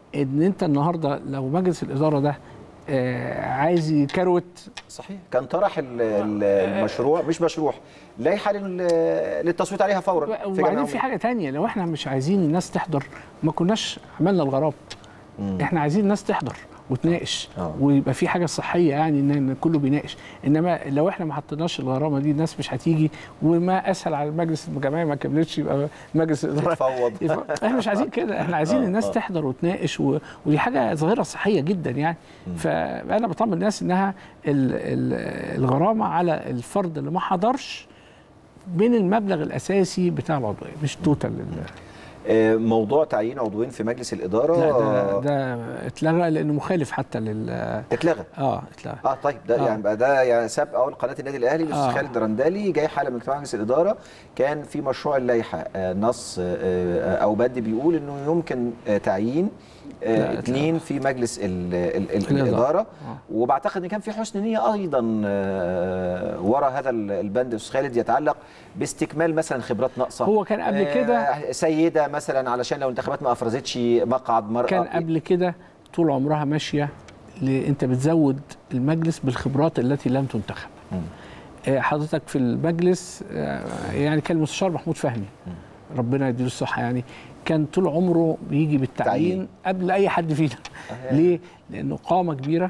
ان انت النهارده لو مجلس الاداره ده آه، عايز يكروت صحيح كان طرح ال- ال- المشروع مش مشروع لائحه لل- للتصويت عليها فورا في جميع وبعدين في العموم. حاجه تانية لو احنا مش عايزين الناس تحضر ما كناش عملنا الغراب احنا عايزين الناس تحضر وتناقش آه. ويبقى في حاجه صحيه يعني ان إن كله بيناقش انما لو احنا ما حطيناش الغرامه دي الناس مش هتيجي وما اسهل على المجلس الجماعي ما كملتش يبقى مجلس الاداره تتفوض. يف- احنا مش عايزين كده احنا عايزين آه، الناس آه. تحضر وتناقش و... ودي حاجه ظاهره صحيه جدا يعني فانا بطمن الناس انها ال... ال... الغرامه على الفرد اللي ما حضرش من المبلغ الاساسي بتاع العضويه مش توتال ال- آه، موضوع تعيين عضوين في مجلس الاداره لا ده ده اتلغى لانه مخالف حتى لل اتلغى اه اتلغى اه طيب ده آه. يعني بقى ده يعني ساب اول قناه النادي الاهلي الاستاذ آه. خالد رندالي جاي حاله من اجتماع مجلس الاداره كان في مشروع اللائحه آه نص آه آه، او بند بيقول انه يمكن آه تعيين لا، آه اثنين في مجلس ال ال ال الإدارة. الاداره آه. وبعتقد ان كان في حسن نيه ايضا آه وراء هذا ال- البند استاذ خالد يتعلق باستكمال مثلا خبرات ناقصه هو كان قبل كده- آه سيده مثلا علشان لو الانتخابات ما افرزتش مقعد مرأة كان قبل كده طول عمرها ماشيه ل... انت بتزود المجلس بالخبرات التي لم تنتخب آه، حضرتك في المجلس آه، يعني كان المستشار محمود فهمي ربنا يديله الصحه يعني كان طول عمره بيجي بالتعيين تعيين. قبل اي حد فينا ليه؟ لانه قامه كبيره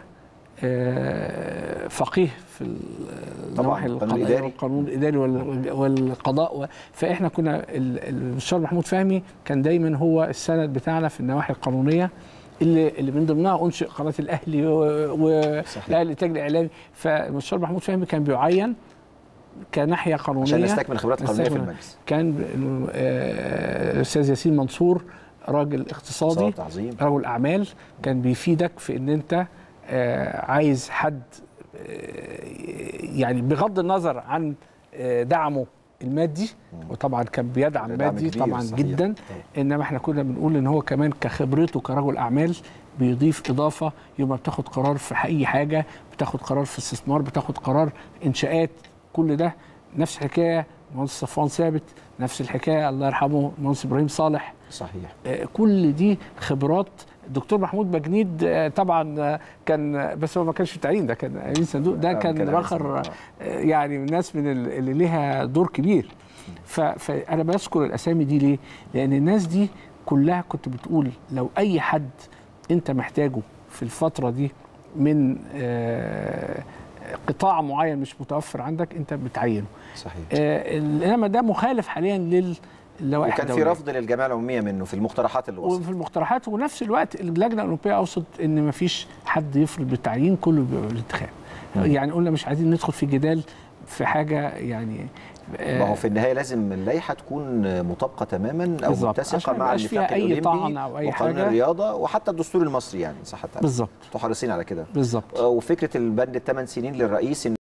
آه، فقيه في ال- طبعاً، النواحي القانون القضائية الإداري. والقانون الاداري وال- والقضاء و- فاحنا كنا ال- المستشار محمود فهمي كان دايما هو السند بتاعنا في النواحي القانونيه اللي اللي من ضمنها انشئ قناه الاهلي والاهلي الانتاج الاعلامي فالمستشار محمود فهمي كان بيعين كناحيه قانونيه عشان نستكمل الخبرات القانونيه في نستكمل. المجلس كان آه، الاستاذ ياسين منصور راجل اقتصادي اقتصاد، عظيم. رجل اعمال كان بيفيدك في ان انت آه، عايز حد آه، يعني بغض النظر عن آه، دعمه المادي وطبعا كان بيدعم دعم مادي كبير، طبعا صحيح. جدا طبعا. انما احنا كنا بنقول ان هو كمان كخبرته كرجل اعمال بيضيف اضافه يوم ما بتاخد قرار في اي حاجه بتاخد قرار في استثمار بتاخد قرار انشاءات كل ده نفس الحكايه مهندس صفوان ثابت نفس الحكايه الله يرحمه المهندس ابراهيم صالح صحيح آه، كل دي خبرات الدكتور محمود بجنيد آه، طبعا آه، كان بس هو ما كانش في التعيين ده كان امين صندوق ده آه، كان كان أمين رخر صندوق، آه، يعني من الناس من ال- اللي ليها دور كبير ف- فانا بذكر الاسامي دي ليه؟ لان الناس دي كلها كنت بتقول لو اي حد انت محتاجه في الفتره دي من آه، قطاع معين مش متوفر عندك انت بتعينه صحيح آه، انما ده مخالف حاليا للوائح وكان في الدولية. رفض للجمعيه العموميه منه في المقترحات اللي وصلت وفي المقترحات ونفس الوقت اللجنه الاوروبيه اوصت ان ما فيش حد يفرض بالتعيين كله بيبقى بالانتخاب يعني قلنا مش عايزين ندخل في جدال في حاجه يعني آه، ما هو في النهايه لازم اللائحه تكون مطابقه تماما او بالظبط، متسقه عشان ما مع يبقاش فيها الاتحاد أي الاولمبي طعن أو أي وقانون حاجة. الرياضه وحتى الدستور المصري يعني صح بالظبط انتوا حريصين على كده بالظبط آه، وفكره البند الثمان سنين للرئيس ان